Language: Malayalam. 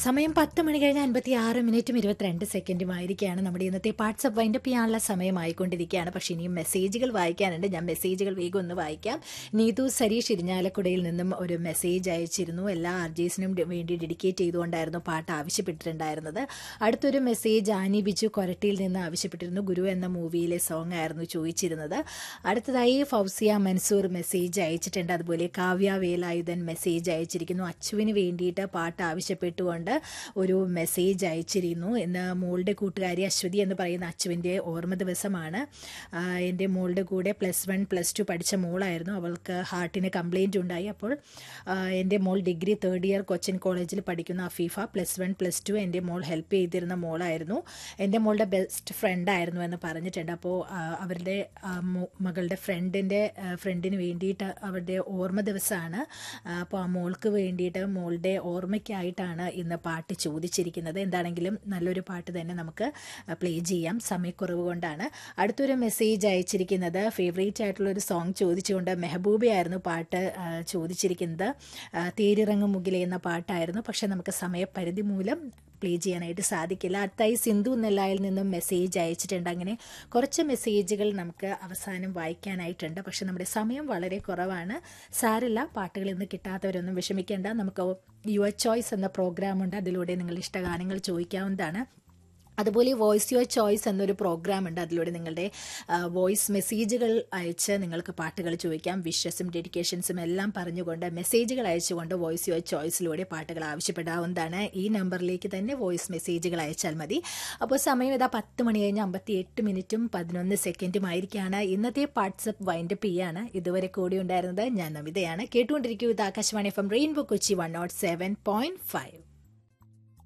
സമയം പത്ത് മണി കഴിഞ്ഞ് അൻപത്തി ആറ് മിനിറ്റും ഇരുപത്തിരണ്ട് സെക്കൻഡും ആയിരിക്കുകയാണ് നമ്മുടെ ഇന്നത്തെ വാട്സപ്പ് വൈൻഡപ്പ് ചെയ്യാനുള്ള സമയമായിക്കൊണ്ടിരിക്കുകയാണ് പക്ഷേ ഇനിയും മെസ്സേജുകൾ വായിക്കാനുണ്ട് ഞാൻ മെസ്സേജുകൾ വേഗം ഒന്ന് വായിക്കാം നീതു സരീഷ് ഇരിഞ്ഞാലക്കുടയിൽ നിന്നും ഒരു മെസ്സേജ് അയച്ചിരുന്നു എല്ലാ ആർജീസിനും വേണ്ടി ഡെഡിക്കേറ്റ് ചെയ്തുകൊണ്ടായിരുന്നു പാട്ട് ആവശ്യപ്പെട്ടിട്ടുണ്ടായിരുന്നത് അടുത്തൊരു മെസ്സേജ് ആനി ബിജു കൊരട്ടിയിൽ നിന്ന് ആവശ്യപ്പെട്ടിരുന്നു ഗുരു എന്ന മൂവിയിലെ സോങ് ആയിരുന്നു ചോദിച്ചിരുന്നത് അടുത്തതായി ഫൗസിയ മൻസൂർ മെസ്സേജ് അയച്ചിട്ടുണ്ട് അതുപോലെ കാവ്യ വേലായുധൻ മെസ്സേജ് അയച്ചിരിക്കുന്നു അച്ചുവിന് വേണ്ടിയിട്ട് പാട്ട് ആവശ്യപ്പെട്ടുകൊണ്ട് ഒരു മെസ്സേജ് അയച്ചിരുന്നു ഇന്ന് മോളുടെ കൂട്ടുകാരി അശ്വതി എന്ന് പറയുന്ന അച്ചുവിൻ്റെ ഓർമ്മ ദിവസമാണ് ആ, എൻ്റെ മോളുടെ കൂടെ പ്ലസ് വൺ പ്ലസ് ടു പഠിച്ച മോളായിരുന്നു അവൾക്ക് ഹാർട്ടിന് കംപ്ലൈൻറ്റ് ഉണ്ടായി അപ്പോൾ ആ, എൻ്റെ മോൾ ഡിഗ്രി തേർഡ് ഇയർ കൊച്ചിൻ കോളേജിൽ പഠിക്കുന്ന Afeefa plus one plus two എൻ്റെ മോൾ ഹെൽപ്പ് ചെയ്തിരുന്ന മോളായിരുന്നു എൻ്റെ മോളുടെ ബെസ്റ്റ് ഫ്രണ്ടായിരുന്നു എന്ന് പറഞ്ഞിട്ടുണ്ട് അപ്പോൾ ആ, അവരുടെ ആ, മോ- മകളുടെ ഫ്രണ്ടിൻ്റെ ഫ്രണ്ടിന് വേണ്ടിയിട്ട് അവരുടെ ഓർമ്മ ദിവസമാണ് ആ, അപ്പോൾ ആ മോൾക്ക് വേണ്ടിയിട്ട് മോളുടെ ഓർമ്മയ്ക്കായിട്ടാണ് ഇന്ന് പാട്ട് ചോദിച്ചിരിക്കുന്നത് എന്താണെങ്കിലും നല്ലൊരു പാട്ട് തന്നെ നമുക്ക് പ്ലേ ചെയ്യാം സമയക്കുറവ് കൊണ്ടാണ് അടുത്തൊരു മെസ്സേജ് അയച്ചിരിക്കുന്നത് ഫേവറേറ്റ് ആയിട്ടുള്ള ഒരു സോങ് ചോദിച്ചുകൊണ്ട് മെഹബൂബയായിരുന്നു പാട്ട് ആ, ചോദിച്ചിരിക്കുന്നത് ആ, തേരിറങ്ങും മുകിലെ എന്ന പാട്ടായിരുന്നു പക്ഷെ നമുക്ക് സമയപരിധി മൂലം പ്ലേ ചെയ്യാനായിട്ട് സാധിക്കില്ല അടുത്തായി സിന്ധു നെല്ലായിൽ നിന്നും മെസ്സേജ് അയച്ചിട്ടുണ്ട് അങ്ങനെ കുറച്ച് മെസ്സേജുകൾ നമുക്ക് അവസാനം വായിക്കാനായിട്ടുണ്ട് പക്ഷെ നമ്മുടെ സമയം വളരെ കുറവാണ് സാരില്ല പാട്ടുകൾ ഇന്ന് കിട്ടാത്തവരൊന്നും വിഷമിക്കേണ്ട നമുക്ക് യുവർ ചോയ്സ് എന്ന പ്രോഗ്രാമുണ്ട് അതിലൂടെ നിങ്ങളുടെ ഇഷ്ടഗാനങ്ങൾ ചോദിക്കാവുന്നതാണ് അതുപോലെ വോയിസ് യുവർ ചോയ്സ് എന്നൊരു പ്രോഗ്രാം ഉണ്ട് അതിലൂടെ നിങ്ങളുടെ വോയിസ് മെസ്സേജുകൾ അയച്ച് നിങ്ങൾക്ക് പാട്ടുകൾ ചോദിക്കാം വിഷസും ഡെഡിക്കേഷൻസും എല്ലാം പറഞ്ഞുകൊണ്ട് മെസ്സേജുകൾ അയച്ചുകൊണ്ട് വോയിസ് യുവർ ചോയ്സിലൂടെ പാട്ടുകൾ ആവശ്യപ്പെടാവുന്നതാണ് ഈ നമ്പറിലേക്ക് തന്നെ വോയിസ് മെസ്സേജുകൾ അയച്ചാൽ മതി അപ്പോൾ സമയം ഇതാ പത്ത് മണി കഴിഞ്ഞ് അമ്പത്തി എട്ട് മിനിറ്റും പതിനൊന്ന് സെക്കൻഡും ആയിരിക്കുകയാണ് ഇന്നത്തെ വാട്സപ്പ് വൈൻഡപ്പ് ചെയ്യാണ് ഇതുവരെ കൂടി ഉണ്ടായിരുന്നത് ഞാൻ നമിതയാണ് കേട്ടുകൊണ്ടിരിക്കൂ ഇത് Akashvani F M rainbow Kochi one naught seven point five